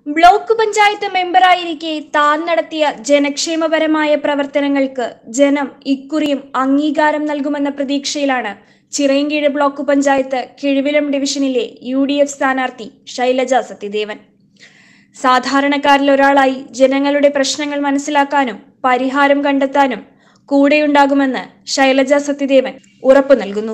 block panchayat മെമ്പറായിരിക്കെ താൻ നടത്തിയ ജനക്ഷേമപരമായ പ്രവർത്തനങ്ങൾക്ക് ജനം ഇക്കുറിയും അംഗീകാരം നൽകുമെന്ന പ്രതീക്ഷയിലാണ് ചിറയൻകീഴ് ബ്ലോക്ക് പഞ്ചായത്ത് കിഴുവിലം ഡിവിഷനിലെ യു ഡി എഫ് സ്ഥാനാർത്ഥി ശൈലജ സത്യദേവൻ സാധാരണക്കാരിൽ ഒരാളായി ജനങ്ങളുടെ പ്രശ്നങ്ങൾ മനസ്സിലാക്കാനും പരിഹാരം കണ്ടെത്താനും കൂടെയുണ്ടാകുമെന്ന് ശൈലജ സത്യദേവൻ ഉറപ്പു നൽകുന്നു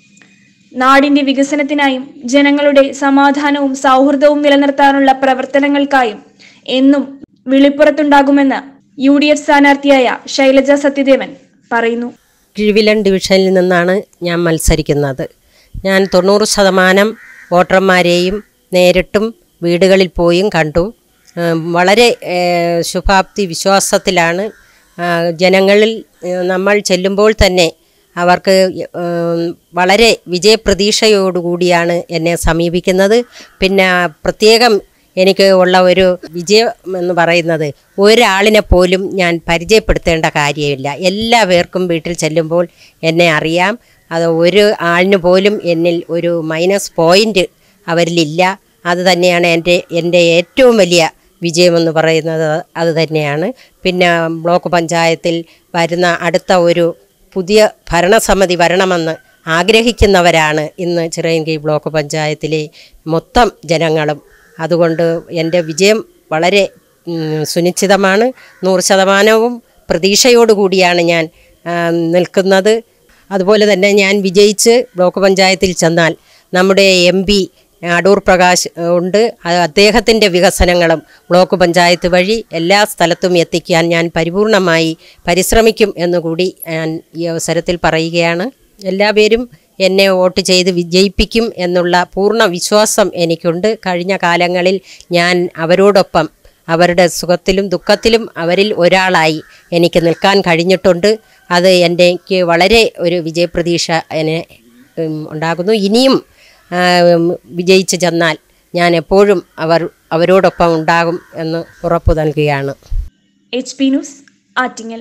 നാടിന്റെ വികസനത്തിനായും ജനങ്ങളുടെ സമാധാനവും സൗഹൃദവും നിലനിർത്താനുള്ള പ്രവർത്തനങ്ങൾക്കായും എന്നും വിളിപ്പുറത്തുണ്ടാകുമെന്ന് യു ഡി എഫ് സ്ഥാനാർത്ഥിയായ ശൈലജ സത്യദേവൻ പറയുന്നു കിഴുവിലൻ ഡിവിഷനിൽ നിന്നാണ് ഞാൻ മത്സരിക്കുന്നത് ഞാൻ തൊണ്ണൂറ് ശതമാനം വോട്ടർമാരെയും നേരിട്ടും വീടുകളിൽ പോയും കണ്ടു ഏം, വളരെ ഏ, ശുഭാപ്തി വിശ്വാസത്തിലാണ് ആ, ജനങ്ങളിൽ ഏ, നമ്മൾ ചെല്ലുമ്പോൾ തന്നെ അവർക്ക് ഏം, വളരെ വിജയപ്രതീക്ഷയോടുകൂടിയാണ് എന്നെ സമീപിക്കുന്നത് പിന്നെ പ്രത്യേകം എനിക്ക് ഉള്ള ഒരു വിജയം എന്ന് പറയുന്നത് ഒരാളിനെ പോലും ഞാൻ പരിചയപ്പെടുത്തേണ്ട കാര്യമില്ല എല്ലാ പേർക്കും വീട്ടിൽ ചെല്ലുമ്പോൾ എന്നെ അറിയാം അത് ഒരു ആളിന് പോലും എന്നിൽ ഒരു മൈനസ് പോയിൻ്റ് അവരിലില്ല അത് തന്നെയാണ് എൻ്റെ എൻ്റെ ഏറ്റവും വലിയ വിജയമെന്ന് പറയുന്നത് അത് തന്നെയാണ് പിന്നെ ബ്ലോക്ക് പഞ്ചായത്തിൽ വരുന്ന അടുത്ത ഒരു പുതിയ ഭരണസമിതി വരണമെന്ന് ആഗ്രഹിക്കുന്നവരാണ് ഇന്ന് ചിറയൻകീഴ് ബ്ലോക്ക് പഞ്ചായത്തിലെ മൊത്തം ജനങ്ങളും അതുകൊണ്ട് എൻ്റെ വിജയം വളരെ ഉം, സുനിശ്ചിതമാണ് നൂറ് ശതമാനവും പ്രതീക്ഷയോടുകൂടിയാണ് ഞാൻ ആ, നിൽക്കുന്നത് അതുപോലെ തന്നെ ഞാൻ വിജയിച്ച് ബ്ലോക്ക് പഞ്ചായത്തിൽ ചെന്നാൽ നമ്മുടെ എം പി അടൂർ പ്രകാശ് ഏഹ്, ഉണ്ട് അത് അദ്ദേഹത്തിൻ്റെ വികസനങ്ങളും ബ്ലോക്ക് പഞ്ചായത്ത് വഴി എല്ലാ സ്ഥലത്തും എത്തിക്കാൻ ഞാൻ പരിപൂർണമായി പരിശ്രമിക്കും എന്നുകൂടി ഞാൻ ഈ അവസരത്തിൽ പറയുകയാണ് എല്ലാവരും എന്നെ വോട്ട് ചെയ്ത് വിജയിപ്പിക്കും എന്നുള്ള പൂർണ്ണ വിശ്വാസം എനിക്കുണ്ട് കഴിഞ്ഞ കാലങ്ങളിൽ ഞാൻ അവരോടൊപ്പം അവരുടെ സുഖത്തിലും ദുഃഖത്തിലും അവരിൽ ഒരാളായി എനിക്ക് നിൽക്കാൻ കഴിഞ്ഞിട്ടുണ്ട് അത് എനിക്ക് വളരെ ഒരു വിജയപ്രതീക്ഷ എന്നെ ഉം, ഉണ്ടാകുന്നു ഇനിയും ആ, ഉം, വിജയിച്ച് ചെന്നാൽ ഞാൻ എപ്പോഴും അവർ അവരോടൊപ്പം ഉണ്ടാകും എന്ന് ഉറപ്പു നൽകുകയാണ് എച്ച് പി ന്യൂസ് ആറ്റിങ്ങൽ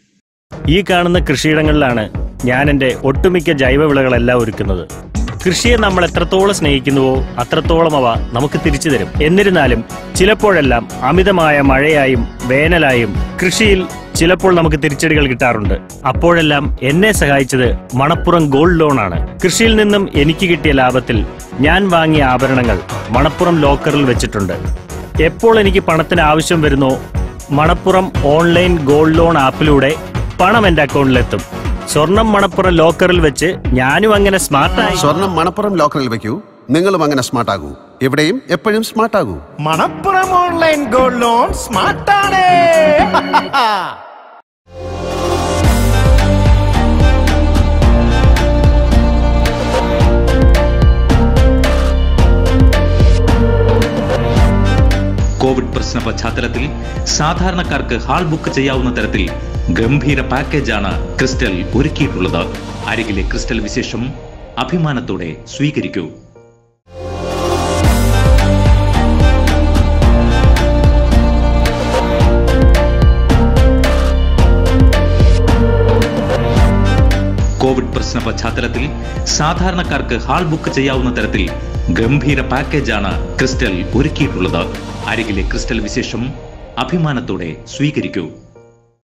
ഈ കാണുന്ന കൃഷിയിടങ്ങളിലാണ് ഞാൻ എൻ്റെ ഒട്ടുമിക്ക ജൈവവിളകളെല്ലാം ഒരുക്കുന്നത് കൃഷിയെ നമ്മൾ എത്രത്തോളം സ്നേഹിക്കുന്നുവോ അത്രത്തോളം അവ നമുക്ക് തിരിച്ചു തരും എന്നിരുന്നാലും ചിലപ്പോഴെല്ലാം അമിതമായ മഴയായും വേനലായും കൃഷിയിൽ ചിലപ്പോൾ നമുക്ക് തിരിച്ചടികൾ കിട്ടാറുണ്ട് അപ്പോഴെല്ലാം എന്നെ സഹായിച്ചത് മണപ്പുറം ഗോൾഡ് ലോൺ ആണ് കൃഷിയിൽ നിന്നും എനിക്ക് കിട്ടിയ ലാഭത്തിൽ ഞാൻ വാങ്ങിയ ആഭരണങ്ങൾ മണപ്പുറം ലോക്കറിൽ വെച്ചിട്ടുണ്ട് എപ്പോൾ എനിക്ക് പണത്തിന് ആവശ്യം വരുന്നോ മണപ്പുറം ഓൺലൈൻ ഗോൾഡ് ലോൺ ആപ്പിലൂടെ പണം എന്റെ അക്കൗണ്ടിലെത്തും സ്വർണം മണപ്പുറം ലോക്കറിൽ വെച്ച് ഞാനും അങ്ങനെ സ്മാർട്ടായി സ്വർണം മണപ്പുറം ലോക്കറിൽ വെക്കൂ നിങ്ങളും അങ്ങനെ സ്മാർട്ട് ആകൂ എവിടെയും എപ്പോഴും സ്മാർട്ട് ആകൂ മണപ്പുറം ഓൺലൈൻ ഗോൾഡ് ലോൺ സ്മാർട്ടാണ് കോവിഡ് പ്രശ്ന പശ്ചാത്തലത്തിൽ സാധാരണക്കാർക്ക് ഹാൾ ബുക്ക് ചെയ്യാവുന്ന തരത്തിൽ ഗംഭീര പാക്കേജാണ് ക്രിസ്റ്റൽ ഒരുക്കിയിട്ടുള്ളത് അരികിലെ ക്രിസ്റ്റൽ വിശേഷം അഭിമാനത്തോടെ സ്വീകരിക്കൂ കോവിഡ് പ്രശ്ന പശ്ചാത്തലത്തിൽ സാധാരണക്കാർക്ക് ഹാൾ ബുക്ക് ചെയ്യാവുന്ന തരത്തിൽ ഗംഭീര പാക്കേജാണ് ക്രിസ്റ്റൽ ഒരുക്കിയിട്ടുള്ളത് അരികിലെ ക്രിസ്റ്റൽ വിശേഷം അഭിമാനത്തോടെ സ്വീകരിക്കൂ